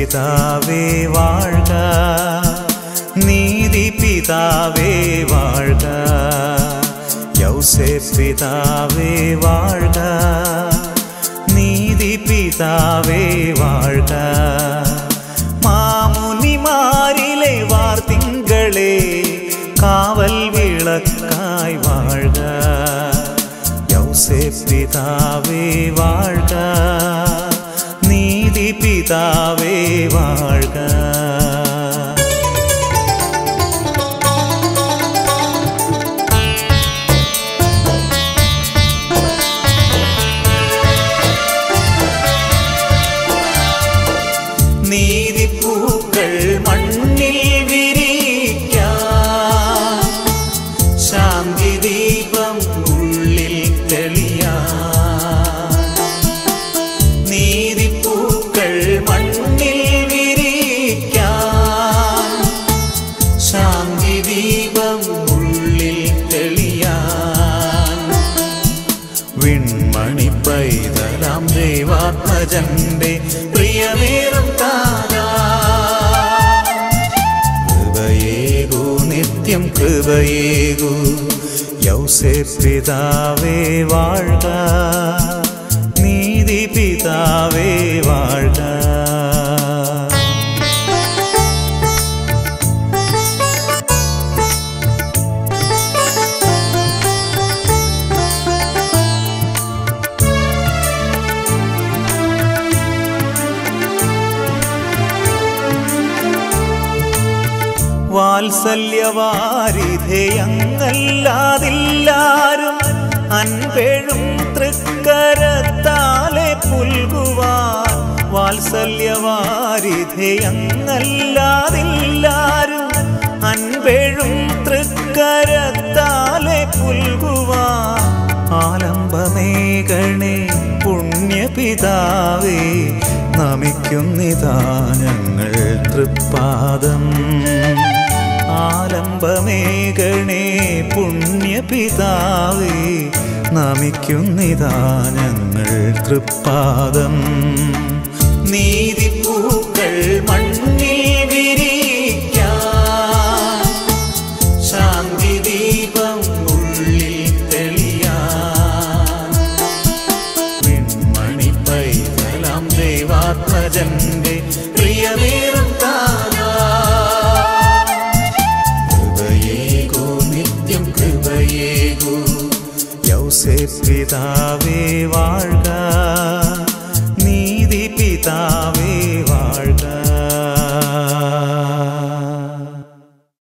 പിതാവേ വാഴ്ക നീതി പിതാവേ വാഴ്ക യൗസേ പിതാവേ വാഴ്ക നീതി പിതാവേ വാഴ്ക മാമുനിമാരിലെ വാർത്തിങ്കളെ കാവൽ വിളക്കായി വാഴ്ക യൗസേ പിതാവേ വാഴ്ക നീതി പിതാവേ വാഴ്ക നീതിപ്പൂക്കൾ മണ്ണിൽ വിരിക്കാം ശാന്തി ദീപം ഉള്ളിൽ തെളിയാം നീതിപ്പൂക്കൾ മണ്ണിൽ വിരിക്കാം ശാന്തി ദീപം ഉള്ളിൽ തെളിയാൻ വിൺമണി പൈതലാം ദൈവാത്മജന്റെ പ്രിയമേറും താരാ കൃപയേകൂ നിത്യം കൃപയേകൂ യൗസേ പിതാവേ വാഴ്ക നീതി പിതാവേ വാഴ്ക വാത്സല്യവാരിധേയങ്ങല്ലാതില്ലാരും അൻപേഴും തൃക്കരത്താലെ പുൽകുവാൻ വാത്സല്യവാരിധേയങ്ങല്ലാതില്ലാരും അൻപേഴും തൃക്കരത്താലെ പുൽകുവാൻ ആലംബമേകണേ പുണ്യപിതാവേ നമിക്കുന്നിതാ ഞങ്ങൾ തൃപ്പാദം ആലംബമേകണേ പുണ്യപിതാവേ നമിക്കുന്നിതാ ഞങ്ങൾ തൃപ്പാദം നീതിപ്പൂക്കൾ മണ്ണിൽ വിരിക്കാം ശാന്തി ദീപം ഉള്ളിൽ തെളിയാം വിൺമണി പൈതലാം ദൈവാത്മജന്റെ പ്രിയമേറും താരാ കൃപയേകൂ നിത്യം കൃപയേകൂ യൗസേ പിതാവേ വാഴ്ക